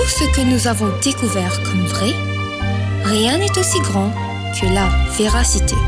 tout ce que nous avons découvert comme vrai, rien n'est aussi grand que la véracité.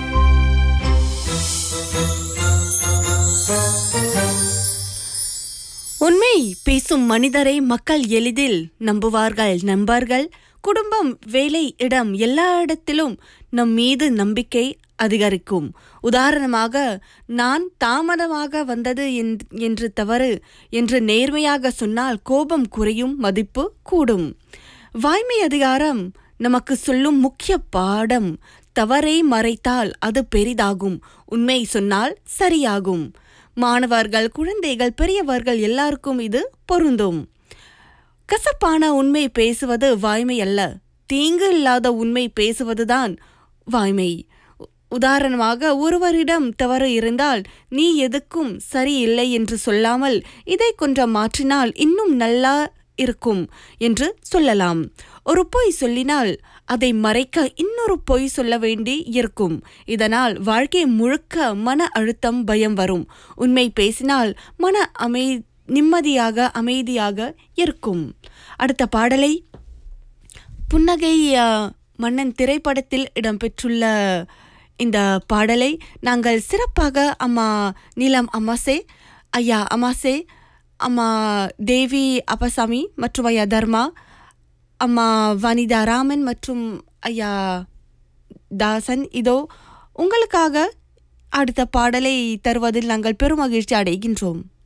உண்மை பேசும் மனிதரை மக்கள் எளிதில் நம்புவார்கள் நண்பர்கள் குடும்பம் வேலை இடம் எல்லா இடத்திலும் நம் மீது நம்பிக்கை அதிகரிக்கும் உதாரணமாக நான் தாமதமாக வந்தது என்- என்று தவறு என்று நேர்மையாக சொன்னால் கோபம் குறையும் மதிப்பு கூடும் வாய்மை அதிகாரம் நமக்கு சொல்லும் முக்கிய பாடம் தவறை மறைத்தால் அது பெரிதாகும் உண்மை சொன்னால் சரியாகும் மாணவர்கள் குழந்தைகள் பெரியவர்கள் எல்லாருக்கும் இது பொருந்தும் கசப்பான உண்மை பேசுவது வாய்மை அல்ல தீங்கு இல்லாத உண்மை பேசுவதுதான் வாய்மை உ- உதாரணமாக ஒருவரிடம் தவறு இருந்தால் நீ எதுக்கும் சரியில்லை என்று சொல்லாமல் இதை கொஞ்சம் மாற்றினால் இன்னும் நல்லா இருக்கும் என்று சொல்லலாம் ஒரு பொய் சொல்லினால் அதை மறைக்க இன்னொரு பொய் சொல்ல வேண்டி இருக்கும் இதனால் வாழ்க்கை முழுக்க மன அழுத்தம் பயம் வரும் உண்மை பேசினால் மன அமை நிம்மதியாக அமைதியாக இருக்கும் அடுத்த பாடலை புன்னகை அ, மன்னன் திரைப்படத்தில் இடம்பெற்றுள்ள இந்த பாடலை நாங்கள் சிறப்பாக அம்மா நீலம் அம்மாசே ஐயா அம்மாசே அம்மா தேவி அப்பசாமி மற்றும் ஐயா தர்மா அம்மா வனிதா ராமன் மற்றும் ஐயா தாசன் இதோ உங்களுக்காக அடுத்த பாடலை தருவதில் நாங்கள் பெருமகிழ்ச்சி அடைகின்றோம்